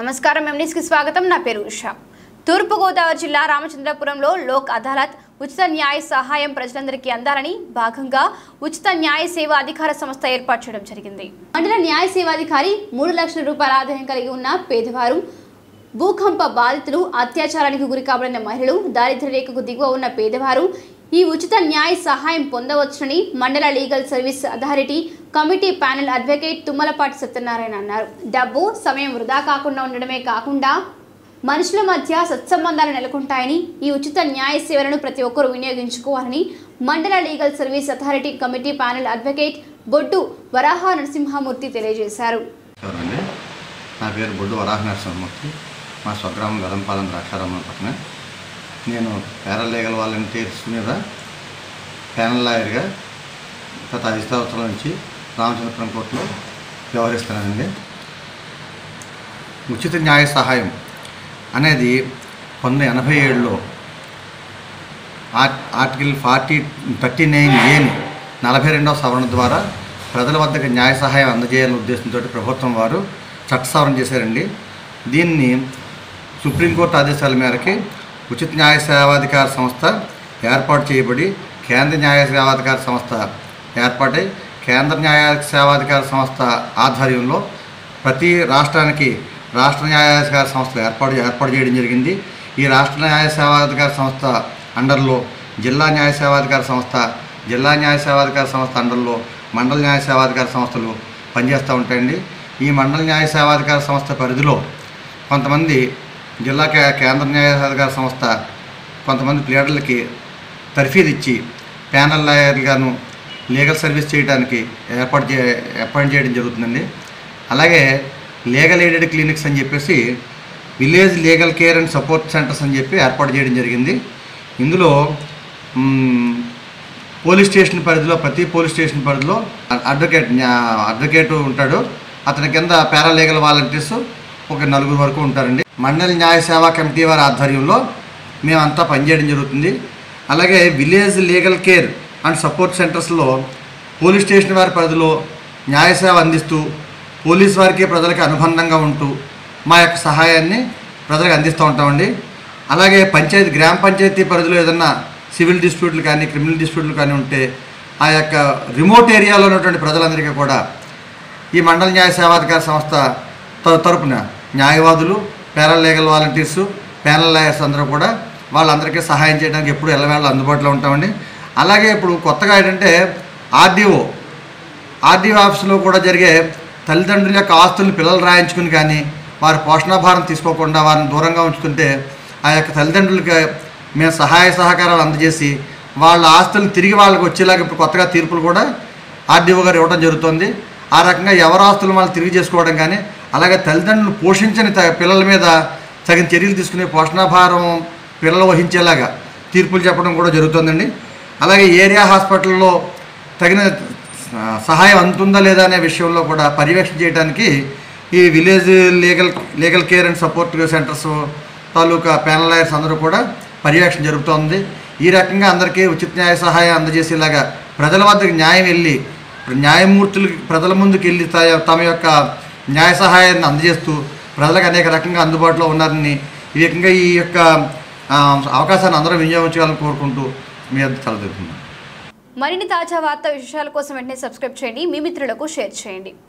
నమస్కారం ఎంనీస్కి స్వాగతం నా పేరు ఉషా తూర్పుగోదావరి జిల్లా రామచంద్రపురంలో లోక్ అదాలత్ ఉచిత న్యాయ సహాయం ప్రజలందరికీ అందాలని భాగంగా ఉచిత న్యాయ సేవ అధికార సంస్థ ఏర్పాటు చేయడం జరిగింది మండల న్యాయ సేవాధికారి మూడు లక్షల రూపాయల ఆదాయం కలిగి ఉన్న పేదవారు భూకంప బాధితులు అత్యాచారానికి గురి కాబడిన మహిళలు దారిద్ర్య రేఖకు దిగువ ఉన్న పేదవారు ఈ ఉచిత న్యాయ సహాయం పొందవచ్చునని మండల legal service authority committee panel advocate Tummalapati Satyanarayana అన్నారు డబ్బు సమయం వృధా కాకుండా ఉండడమే కాకుండా మనుషుల మధ్య సత్సంబంధాలు నెలకొంటాయని ఈ ఉచిత న్యాయ సేవలను ప్రతి ఒక్కరూ వినియోగించుకోవాలని మండల legal service authority committee panel advocate Boddu Varaha Narasimhamurthy తెలియజేశారు ఎవరండి నా పేరు బొడ్డు వరాహ నరసింహమూర్తి మా స్వగ్రామం గదంపాలెం ద్రాక్షారామం పక్కన నేను పారాలీగల్ వాలంటీర్స్ మీద ప్యానల్ లాయర్గా గత ఐదు సంవత్సరాల నుంచి రామచంద్రపురం కోర్టులో వ్యవహరిస్తున్నానండి ఉచిత న్యాయ సహాయం అనేది పంతొమ్మిది ఎనభై ఏడులో art article forty thirty nine ఏని నలభై రెండవ సవరణ ద్వారా ప్రజల వద్దకు న్యాయ సహాయం అందజేయాలనే ఉద్దేశంతో ప్రభుత్వం వారు చట్ట సవరణ చేశారండి దీన్ని సుప్రీంకోర్టు ఆదేశాల మేరకి ఉచిత న్యాయ సేవాధికార సంస్థ ఏర్పాటు చేయబడి కేంద్ర న్యాయ సేవాధికార సంస్థ ఏర్పాటై కేంద్ర న్యాయ సేవాధికార సంస్థ ఆధ్వర్యంలో ప్రతి రాష్ట్రానికి రాష్ట్ర న్యాయాధికార సంస్థలు ఏర్పాటు ఏర్పాటు చేయడం జరిగింది ఈ రాష్ట్ర న్యాయ సేవాధికార సంస్థ అండర్లో జిల్లా న్యాయ సేవాధికార సంస్థ జిల్లా న్యాయ సేవాధికార సంస్థ అండర్లో మండల న్యాయ సేవాధికార సంస్థలు పనిచేస్తూ ఉంటాయండి ఈ మండల న్యాయ సేవాధికార సంస్థ పరిధిలో కొంతమంది జిల్లా కే- కేంద్ర న్యాయాధికార సంస్థ కొంతమంది ప్లేడర్లకి తర్ఫీదు ఇచ్చి ప్యానల్ లాయర్గాను లీగల్ సర్వీస్ చేయడానికి ఏర్పాటు చే అపాయింట్ చేయడం జరుగుతుందండి అలాగే లీగల్ ఎయిడెడ్ క్లినిక్స్ అని చెప్పేసి village legal care and support centres అని చెప్పి ఏర్పాటు చేయడం జరిగింది ఇందులో మ్, పోలీస్ స్టేషన్ పరిధిలో ప్రతి పోలీస్ స్టేషన్ పరిధిలో అడ్వకేట్ న్యా- అడ్వకేట్ ఉంటాడు అతని కింద పారాలీగల్ వాలంటీర్స్ ఒక నలుగురు వరకు ఉంటారండి మండల న్యాయ సేవా కమిటీ వారి ఆధ్వర్యంలో మేమంతా పనిచేయడం జరుగుతుంది అలాగే village legal care and support సెంటర్స్లో పోలీస్ స్టేషన్ వారి పరిధిలో న్యాయ సేవ అందిస్తూ పోలీస్ వారికి ప్రజలకి అనుబంధంగా ఉంటూ మా యొక్క సహాయాన్ని ప్రజలకు అందిస్తూ ఉంటామండి అలాగే పంచాయతీ గ్రామ పంచాయతీ పరిధిలో ఏదన్నా సివిల్ డిస్ప్యూట్లు కానీ క్రిమినల్ డిస్ప్యూట్లు కానీ ఉంటే ఆ యొక్క రిమోట్ ఏరియాలో ఉన్నటువంటి ప్రజలందరికీ కూడా ఈ మండల న్యాయ సేవాధికార సంస్థ త- తరపున న్యాయవాదులు పారాలీగల్ వాలంటీర్స్ ప్యానల్ లాయర్స్ అందరూ కూడా వాళ్ళందరికీ సహాయం చేయడానికి ఎప్పుడు ఎల్లవేళ అందుబాటులో ఉంటామండి అలాగే ఇప్పుడు కొత్తగా ఏంటంటే ఆర్డీఓ ఆర్డీఓ ఆఫీసులో కూడా జరిగే తల్లిదండ్రుల యొక్క ఆస్తులను పిల్లలు రాయించుకుని కానీ వారి పోషణాభారం తీసుకోకుండా వారిని దూరంగా ఉంచుతుంటే ఆ యొక్క తల్లిదండ్రులకి మేము సహాయ సహకారాలు అందజేసి వాళ్ళ ఆస్తులను తిరిగి వాళ్ళకి వచ్చేలాగా ఇప్పుడు కొత్తగా తీర్పులు కూడా ఆర్డీఓ గారు ఇవ్వడం జరుగుతుంది ఆ రకంగా ఎవరి ఆస్తులు వాళ్ళు తిరిగి చేసుకోవడం కానీ అలాగే తల్లిదండ్రులు పోషించని త- పిల్లల మీద తగిన చర్యలు తీసుకునే పోషణాభారం పిల్లలు వహించేలాగా తీర్పులు చెప్పడం కూడా జరుగుతుందండి అలాగే ఏరియా హాస్పిటల్లో తగిన ఆ, సహాయం అందుతుందా లేదా అనే విషయంలో కూడా పర్యవేక్షణ చేయడానికి ఈ village legal legal care and support centres taluka panel lawyers అందరూ కూడా పర్యవేక్షణ జరుగుతోంది ఈ రకంగా అందరికీ ఉచిత న్యాయ సహాయం అందజేసేలాగా ప్రజల వద్దకు న్యాయం వెళ్ళి న్యాయమూర్తులు ప్రజల ముందుకు వెళ్ళి త- తమ యొక్క న్యాయ సహాయాన్ని అందజేస్తూ ప్రజలకు అనేక రకంగా అందుబాటులో ఉన్నారని ఈ రకంగా ఈ యొక్క ఆ, అవకాశాన్ని అందరూ వినియోగించాలని కోరుకుంటూ మీ అందరూ తలదిస్తున్నాను మరిన్ని తాజా వార్తా విశేషాల కోసం వెంటనే సబ్స్క్రైబ్ చేయండి మీ మిత్రులకు షేర్ చేయండి